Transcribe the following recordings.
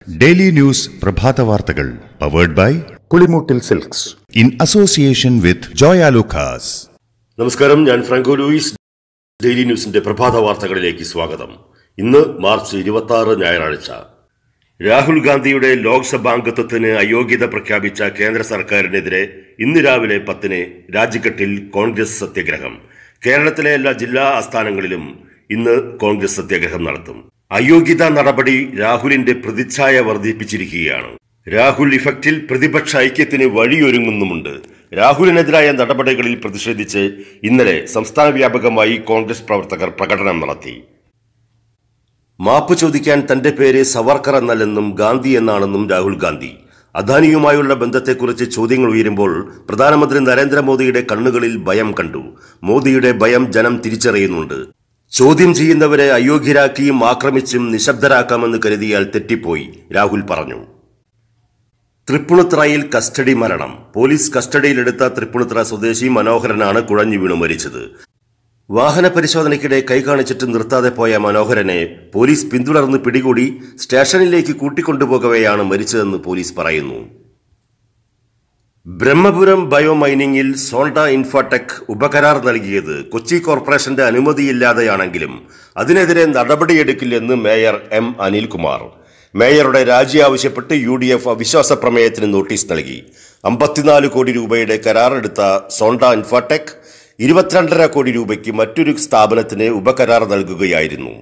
daily news പ്രഭാത വാർത്തകൾ powered by Pulimoottil silks in association with Joyalukkas നമസ്കാരം ഞാൻ ഫ്രാങ്കോ ലൂയിസ് ഡെയിലി ന്യൂസിന്റെ പ്രഭാത വാർത്തകളിലേക്ക് സ്വാഗതം ഇന്ന് മാർച്ച് ഇരുപത്തി ആറ് ഞായറാഴ്ച രാഹുൽ ഗാന്ധിയുടെ ലോക്സഭാംഗത്വത്തിന് അയോഗ്യത പ്രഖ്യാപിച്ച കേന്ദ്ര സർക്കാരിനെതിരെ ഇന്ന് രാവിലെ പത്തിന് രാജ്ഘട്ടിൽ കോൺഗ്രസ് സത്യാഗ്രഹം കേരളത്തിലെ എല്ലാ ജില്ലാ ആസ്ഥാനങ്ങളിലും ഇന്ന് കോൺഗ്രസ് സത്യാഗ്രഹം നടത്തും അയോഗ്യതാ നടപടി രാഹുലിന്റെ പ്രതിച്ഛായ വർദ്ധിപ്പിച്ചിരിക്കുകയാണ് രാഹുൽ ഇഫക്റ്റിൽ പ്രതിപക്ഷ ഐക്യത്തിന് വഴിയൊരുങ്ങുന്നുമുണ്ട് രാഹുലിനെതിരായ നടപടികളിൽ പ്രതിഷേധിച്ച് ഇന്നലെ സംസ്ഥാന വ്യാപകമായി കോൺഗ്രസ് പ്രവർത്തകർ പ്രകടനം നടത്തി മാപ്പ് ചോദിക്കാൻ തന്റെ പേര് സവർക്കർ എന്നല്ലെന്നും ഗാന്ധി എന്നാണെന്നും രാഹുൽ ഗാന്ധി അദാനിയുമായുള്ള ബന്ധത്തെക്കുറിച്ച് ചോദ്യങ്ങൾ ഉയരുമ്പോൾ പ്രധാനമന്ത്രി നരേന്ദ്രമോദിയുടെ കണ്ണുകളിൽ ഭയം കണ്ടു മോദിയുടെ ഭയം ജനം തിരിച്ചറിയുന്നുണ്ട് ചോദ്യം ചെയ്യുന്നവരെ അയോഗ്യരാക്കിയും ആക്രമിച്ചും നിശബ്ദരാക്കാമെന്ന് കരുതിയാൽ തെറ്റിപ്പോയി രാഹുൽ പറഞ്ഞു തൃപ്പുണിത്രയിൽ കസ്റ്റഡി മരണം പോലീസ് കസ്റ്റഡിയിലെടുത്ത തൃപ്പുണിത്ര സ്വദേശി മനോഹരനാണ് കുഴഞ്ഞു വീണു മരിച്ചത് വാഹന പരിശോധനയ്ക്കിടെ കൈ കാണിച്ചിട്ട് നിർത്താതെ പോയ മനോഹരനെ പോലീസ് പിന്തുടർന്ന് പിടികൂടി സ്റ്റേഷനിലേക്ക് കൂട്ടിക്കൊണ്ടുപോകവെയാണ് മരിച്ചതെന്ന് പോലീസ് പറയുന്നു ബ്രഹ്മപുരം ബയോമൈനിങ്ങിൽ സോണ്ട ഇൻഫോടെക് ഉപകരാർ നൽകിയത് കൊച്ചി കോർപ്പറേഷന്റെ അനുമതിയില്ലാതെയാണെങ്കിലും അതിനെതിരെ നടപടിയെടുക്കില്ലെന്ന് മേയർ എം അനിൽകുമാർ മേയറുടെ രാജി ആവശ്യപ്പെട്ട് യു ഡി എഫ് അവിശ്വാസ പ്രമേയത്തിന് നോട്ടീസ് നൽകി അമ്പത്തിനാല് കോടി രൂപയുടെ കരാറെടുത്ത സോണ്ട ഇൻഫോടെക് ഇരുപത്തിരണ്ടര കോടി രൂപയ്ക്ക് മറ്റൊരു സ്ഥാപനത്തിന് ഉപകരാർ നൽകുകയായിരുന്നു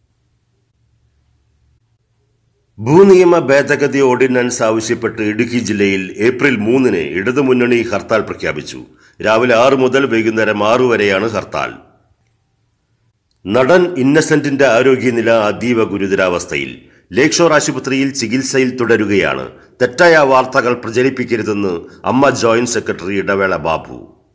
ഭൂനിയമ ഭേദഗതി ഓർഡിനൻസ് ആവശ്യപ്പെട്ട് ഇടുക്കി ജില്ലയിൽ ഏപ്രിൽ മൂന്നിന് ഇടതുമുന്നണി ഹർത്താൽ പ്രഖ്യാപിച്ചു രാവിലെ ആറ് മുതൽ വൈകുന്നേരം ആറു വരെയാണ് ഹർത്താൽ നടൻ ഇന്നസെന്റിന്റെ ആരോഗ്യനില അതീവ ഗുരുതരാവസ്ഥയിൽ ലേക്ക് ഷോർ ആശുപത്രിയിൽ ചികിത്സയിൽ തുടരുകയാണ് തെറ്റായ വാർത്തകൾ പ്രചരിപ്പിക്കരുതെന്ന് അമ്മ ജോയിന്റ് സെക്രട്ടറി ഇടവേള ബാബു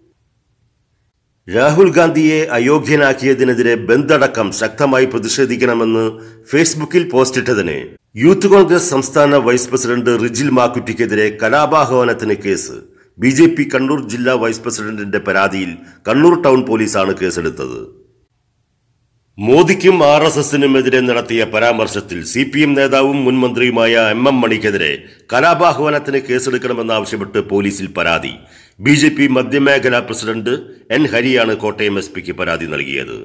രാഹുൽ ഗാന്ധിയെ അയോഗ്യനാക്കിയതിനെതിരെ ബന്ധടക്കം ശക്തമായി പ്രതിഷേധിക്കണമെന്ന് ഫേസ്ബുക്കിൽ പോസ്റ്റിട്ടതിന് യൂത്ത് കോൺഗ്രസ് സംസ്ഥാന വൈസ് പ്രസിഡന്റ് റിജിൽ മാക്കുറ്റിക്കെതിരെ കലാപാഹ്വാനത്തിന് case B J P Kannur ജില്ലാ വൈസ് പ്രസിഡന്റിന്റെ പരാതിയിൽ കണ്ണൂർ ടൗൺ പോലീസാണ് കേസെടുത്തത് മോദിക്കും ആർ എസ് എസിനുമെതിരെ നടത്തിയ പരാമർശത്തിൽ സി പി എം നേതാവും മുൻ മന്ത്രിയുമായ എം എം മണിക്കെതിരെ കലാപാഹ്വാനത്തിന് കേസെടുക്കണമെന്നാവശ്യപ്പെട്ട് പോലീസിൽ പരാതി ബി ജെ പി മധ്യമേഖലാ പ്രസിഡന്റ് എൻ ഹരിയാണ് കോട്ടയം എസ് പിക്ക് പരാതി നൽകിയത്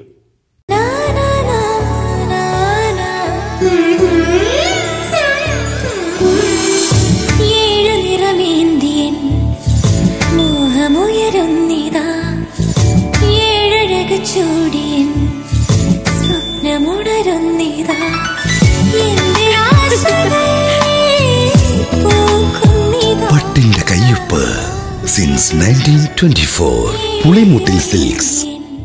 ഏഴു നിറമേന്തിയൻ മോഹമുയരുന്നിതാ ഏഴഴകു ചൂടിയൻ സ്വപ്നമുണരുന്നിതാ എന്റെ ആശകൾ പൂക്കുന്നിതാ പട്ടിന്റെ കയ്യൊപ്പ് since nineteen twenty four Pulimoottil silks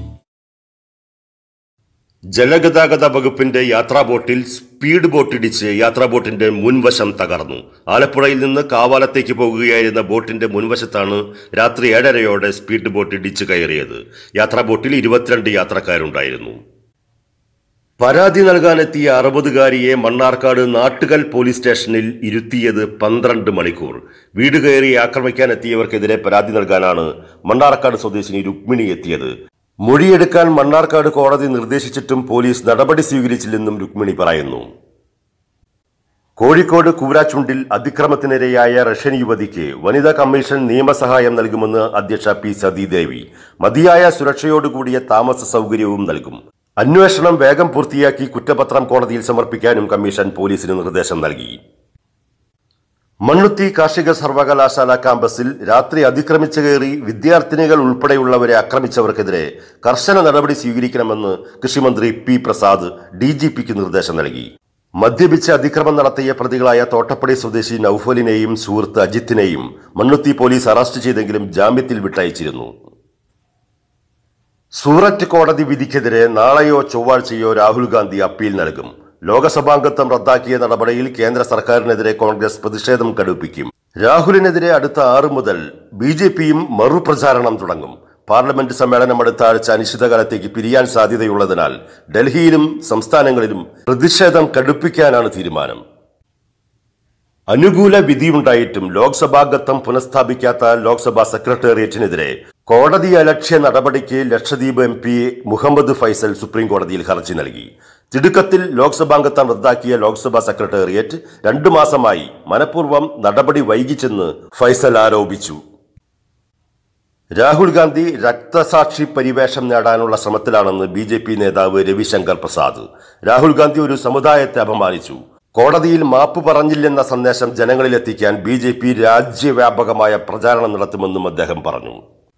ജലഗതാഗത വകുപ്പിന്റെ യാത്രാ ബോട്ടിൽ സ്പീഡ് ബോട്ട് ഇടിച്ച് യാത്രാ ബോട്ടിന്റെ മുൻവശം തകർന്നു ആലപ്പുഴയിൽ നിന്ന് കാവാലത്തേക്ക് പോകുകയായിരുന്ന ബോട്ടിന്റെ മുൻവശത്താണ് രാത്രി ഏഴരയോടെ സ്പീഡ് ബോട്ട് ഇടിച്ചു കയറിയത് യാത്രാ ബോട്ടിൽ ഇരുപത്തിരണ്ട് യാത്രക്കാരുണ്ടായിരുന്നു പരാതി നൽകാനെത്തിയ അറുപതുകാരിയെ മണ്ണാർക്കാട് നാട്ടുകൽ പോലീസ് സ്റ്റേഷനിൽ ഇരുത്തിയത് പന്ത്രണ്ട് മണിക്കൂർ വീട് കയറി ആക്രമിക്കാനെത്തിയവർക്കെതിരെ പരാതി നൽകാനാണ് മണ്ണാർക്കാട് സ്വദേശിനി രുക്മിണി എത്തിയത് മൊഴിയെടുക്കാൻ മണ്ണാർക്കാട് കോടതി നിർദ്ദേശിച്ചിട്ടും പോലീസ് നടപടി സ്വീകരിച്ചില്ലെന്നും രുക്മിണി പറയുന്നു കോഴിക്കോട് കൂരാച്ചുണ്ടിൽ അതിക്രമത്തിനിരയായ റഷ്യൻ യുവതിക്ക് വനിതാ കമ്മീഷൻ നിയമസഹായം നൽകുമെന്ന് അധ്യക്ഷ പി സതീദേവി മതിയായ സുരക്ഷയോടുകൂടിയ താമസ സൗകര്യവും നൽകും അന്വേഷണം വേഗം പൂർത്തിയാക്കി കുറ്റപത്രം കോടതിയിൽ സമർപ്പിക്കാനും കമ്മീഷൻ പോലീസിന് നിർദ്ദേശം നൽകി മണ്ണുത്തി കാർഷിക സർവകലാശാല ക്യാമ്പസിൽ രാത്രി അതിക്രമിച്ചു കയറി വിദ്യാർത്ഥിനികൾ ഉൾപ്പെടെയുള്ളവരെ ആക്രമിച്ചവർക്കെതിരെ കർശന നടപടി സ്വീകരിക്കണമെന്ന് കൃഷിമന്ത്രി പി പ്രസാദ് ഡി ജി പിക്ക് നിർദ്ദേശം നൽകി മദ്യപിച്ച് അതിക്രമം നടത്തിയ പ്രതികളായ തോട്ടപ്പടി സ്വദേശി നൌഫലിനെയും സുഹൃത്ത് അജിത്തിനെയും മണ്ണുത്തി പോലീസ് അറസ്റ്റ് ചെയ്തെങ്കിലും ജാമ്യത്തിൽ വിട്ടയച്ചിരുന്നു സൂററ്റ് കോടതി വിധിക്കെതിരെ നാളെയോ ചൊവ്വാഴ്ചയോ രാഹുൽ ഗാന്ധി അപ്പീൽ നൽകും ലോകസഭാംഗത്വം റദ്ദാക്കിയ നടപടിയിൽ കേന്ദ്ര സർക്കാരിനെതിരെ കോൺഗ്രസ് പ്രതിഷേധം കടുപ്പിക്കും രാഹുലിനെതിരെ അടുത്ത ആറ് മുതൽ ബി ജെ പിയും മറുപ്രചാരണം തുടങ്ങും പാർലമെന്റ് സമ്മേളനം അടുത്ത ആഴ്ച അനിശ്ചിതകാലത്തേക്ക് പിരിയാൻ സാധ്യതയുള്ളതിനാൽ ഡൽഹിയിലും സംസ്ഥാനങ്ങളിലും പ്രതിഷേധം കടുപ്പിക്കാനാണ് തീരുമാനം അനുകൂല വിധിയുണ്ടായിട്ടും ലോക്സഭാംഗത്വം പുനഃസ്ഥാപിക്കാത്ത ലോക്സഭാ സെക്രട്ടേറിയറ്റിനെതിരെ കോടതി അലക്ഷ്യ നടപടിക്ക് Lakshadweep M P Muhammad Faizal supreme കോടതിയിൽ ഹർജി നൽകി തിടുക്കത്തിൽ ലോക്സഭാംഗത്വം റദ്ദാക്കിയ ലോക്സഭാ സെക്രട്ടേറിയറ്റ് രണ്ടു മാസമായി മനഃപൂർവ്വം നടപടി വൈകിച്ചെന്ന് ഫൈസൽ ആരോപിച്ചു രാഹുൽ ഗാന്ധി രക്തസാക്ഷി പരിവേഷം നേടാനുള്ള ശ്രമത്തിലാണെന്ന് ബി ജെ പി നേതാവ് രവിശങ്കർ പ്രസാദ് രാഹുൽ ഗാന്ധി ഒരു സമുദായത്തെ അപമാനിച്ചു കോടതിയിൽ മാപ്പ് പറഞ്ഞില്ലെന്ന സന്ദേശം ജനങ്ങളിലെത്തിക്കാൻ ബി ജെ പി രാജ്യവ്യാപകമായ പ്രചാരണം നടത്തുമെന്നും അദ്ദേഹം പറഞ്ഞു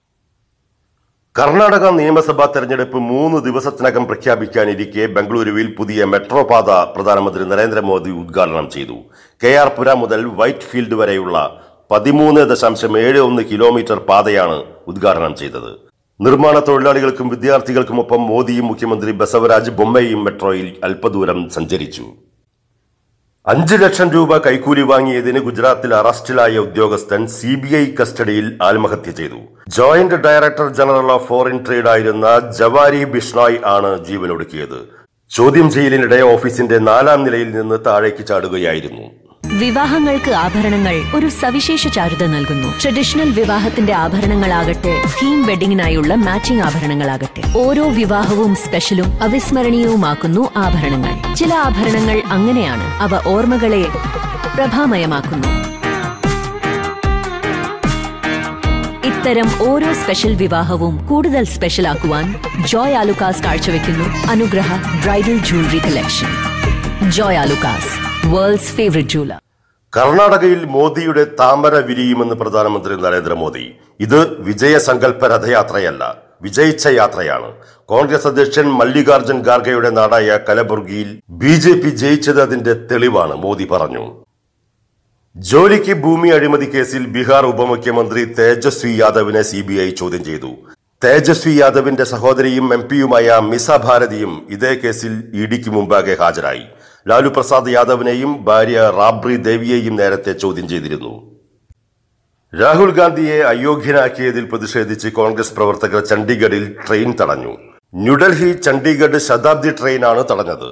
കർണാടക നിയമസഭാ തെരഞ്ഞെടുപ്പ് മൂന്ന് ദിവസത്തിനകം പ്രഖ്യാപിക്കാനിരിക്കെ ബംഗളൂരുവിൽ പുതിയ മെട്രോ പാത പ്രധാനമന്ത്രി നരേന്ദ്രമോദി ഉദ്ഘാടനം ചെയ്തു കെ ആർ പുര മുതൽ വൈറ്റ് ഫീൽഡ് വരെയുള്ള പതിമൂന്ന് ദശാംശം ഏഴ് ഒന്ന് കിലോമീറ്റർ പാതയാണ് ഉദ്ഘാടനം ചെയ്തത് നിർമ്മാണ തൊഴിലാളികൾക്കും വിദ്യാർത്ഥികൾക്കുമൊപ്പം മോദിയും മുഖ്യമന്ത്രി ബസവരാജ് ബൊമ്മയും മെട്രോയിൽ അല്പദൂരം സഞ്ചരിച്ചു അഞ്ച് ലക്ഷം രൂപ കൈക്കൂലി വാങ്ങിയതിന് ഗുജറാത്തിൽ അറസ്റ്റിലായ ഉദ്യോഗസ്ഥൻ സി ബി ഐ കസ്റ്റഡിയിൽ ആത്മഹത്യ ചെയ്തു joint director general of foreign trade ആയിരുന്ന ജവാരി ബിഷ്ണോയ് ആണ് ജീവനൊടുക്കിയത് ചോദ്യം ചെയ്യലിനിടെ ഓഫീസിന്റെ നാലാം നിലയിൽ നിന്ന് താഴേക്ക് ചാടുകയായിരുന്നു വിവാഹങ്ങൾക്ക് ആഭരണങ്ങൾ ഒരു സവിശേഷ ചാരുത നൽകുന്നു ട്രഡീഷണൽ വിവാഹത്തിന്റെ ആഭരണങ്ങളാകട്ടെ തീം വെഡിങ്ങിനായുള്ള മാച്ചിംഗ് ആഭരണങ്ങളാകട്ടെ ഓരോ വിവാഹവും സ്പെഷ്യലും അവിസ്മരണീയവുമാക്കുന്നു ആഭരണങ്ങൾ ചില ആഭരണങ്ങൾ അങ്ങനെയാണ് അവ ഓർമ്മകളെ പ്രഭാമയമാക്കുന്നു ഇത്തരം ഓരോ സ്പെഷ്യൽ വിവാഹവും കൂടുതൽ സ്പെഷ്യൽ ആക്കുവാൻ ജോയ് ആലുക്കാസ് കാഴ്ചവെക്കുന്നു Anugraha bridal jewellery collection Joy Alukkas world's favourite jeweller കർണാടകയിൽ മോദിയുടെ താമര വിരിയുമെന്ന് പ്രധാനമന്ത്രി നരേന്ദ്രമോദി ഇത് വിജയസങ്കല്പ രഥയാത്രയല്ല വിജയിച്ച യാത്രയാണ് കോൺഗ്രസ് അധ്യക്ഷൻ മല്ലികാർജുൻ ഖാർഗെയുടെ നാടായ കലബുർഗിയിൽ ബി ജെ പി ജയിച്ചത് അതിന്റെ തെളിവാണ് മോദി പറഞ്ഞു ജോലിക്ക് ഭൂമി അഴിമതി കേസിൽ ബീഹാർ ഉപമുഖ്യമന്ത്രി തേജസ്വി യാദവിനെ സി ബി ഐ ചോദ്യം ചെയ്തു തേജസ്വി യാദവിന്റെ സഹോദരിയും എം പിയുമായ മിസ ഭാരതിയും ഇതേ കേസിൽ ഇഡിക്ക് മുമ്പാകെ ഹാജരായി ലാലു പ്രസാദ് യാദവിനെയും ഭാര്യ റാബ്രി ദേവിയെയും നേരത്തെ ചോദ്യം ചെയ്തിരുന്നു രാഹുൽ ഗാന്ധിയെ അയോഗ്യനാക്കിയതിൽ പ്രതിഷേധിച്ച് കോൺഗ്രസ് പ്രവർത്തകർ ചണ്ഡീഗഡിൽ ട്രെയിൻ തടഞ്ഞു ന്യൂഡൽഹി ചണ്ഡീഗഡ് ശതാബ്ദി ട്രെയിനാണ് തടഞ്ഞത്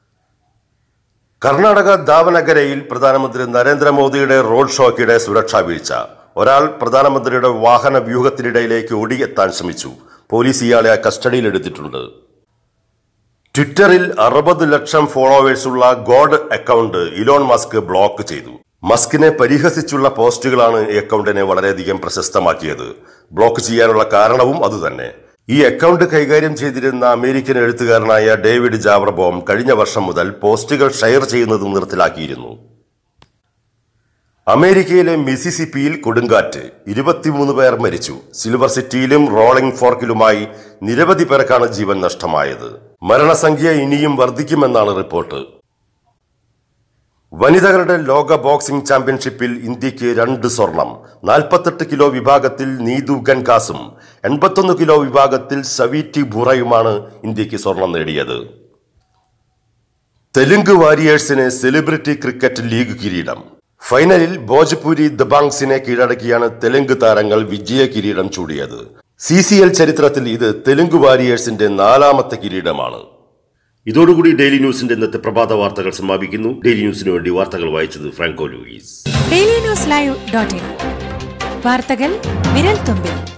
കർണാടക ദാവനഗരയിൽ പ്രധാനമന്ത്രി നരേന്ദ്രമോദിയുടെ റോഡ് ഷോക്കിടെ സുരക്ഷാ വീഴ്ച ഒരാൾ പ്രധാനമന്ത്രിയുടെ വാഹന വ്യൂഹത്തിനിടയിലേക്ക് ഓടിയെത്താൻ ശ്രമിച്ചു പോലീസ് ഇയാളെ കസ്റ്റഡിയിലെടുത്തിട്ടുണ്ട് ട്വിറ്ററിൽ അറുപത് ലക്ഷം ഫോളോവേഴ്സുള്ള God account Elon Musk block ചെയ്തു മസ്കിനെ പരിഹസിച്ചുള്ള പോസ്റ്റുകളാണ് ഈ അക്കൗണ്ടിനെ വളരെയധികം പ്രശസ്തമാക്കിയത് ബ്ലോക്ക് ചെയ്യാനുള്ള കാരണവും അതുതന്നെ ഈ അക്കൗണ്ട് കൈകാര്യം ചെയ്തിരുന്ന അമേരിക്കൻ എഴുത്തുകാരനായ ഡേവിഡ് ജാബ്രബോം കഴിഞ്ഞ വർഷം മുതൽ പോസ്റ്റുകൾ ഷെയർ ചെയ്യുന്നത് നിർത്തലാക്കിയിരുന്നു അമേരിക്കയിലെ മിസിസിപ്പിയിൽ കൊടുങ്കാറ്റ് ഇരുപത്തിമൂന്ന് പേർ മരിച്ചു സിൽവർ സിറ്റിയിലും റോളിംഗ് ഫോർക്കിലുമായി നിരവധി പേർക്കാണ് ജീവൻ നഷ്ടമായത് മരണസംഖ്യ ഇനിയും വർദ്ധിക്കുമെന്നാണ് റിപ്പോർട്ട് വനിതകളുടെ ലോക ബോക്സിംഗ് ചാമ്പ്യൻഷിപ്പിൽ ഇന്ത്യക്ക് രണ്ട് സ്വർണം നാൽപ്പത്തെട്ട് കിലോ വിഭാഗത്തിൽ നീതു ഗൻകാസും എൺപത്തൊന്ന് കിലോ വിഭാഗത്തിൽ സവീറ്റി ബുറയുമാണ് ഇന്ത്യക്ക് സ്വർണം നേടിയത് തെലുങ്ക് വാരിയേഴ്സിന് സെലിബ്രിറ്റി ക്രിക്കറ്റ് ലീഗ് കിരീടം ഫൈനലിൽ ഭോജ്പുരി ദബാങ്സിനെ കീഴടക്കിയാണ് തെലുങ്ക് താരങ്ങൾ വിജയ കിരീടം ചൂടിയത് സി സി എൽ ചരിത്രത്തിൽ ഇത് തെലുങ്ക് വാരിയേഴ്സിന്റെ നാലാമത്തെ കിരീടമാണ് ഇതോടുകൂടി ഡെയിലി ന്യൂസിന്റെ ഇന്നത്തെ പ്രഭാത വാർത്തകൾ സമാപിക്കുന്നു ഡെയിലി ന്യൂസിന് വേണ്ടി വാർത്തകൾ വായിച്ചത് Franco Louis daily news live dot in വാർത്തകൾ വിരൽ തുമ്പിൽ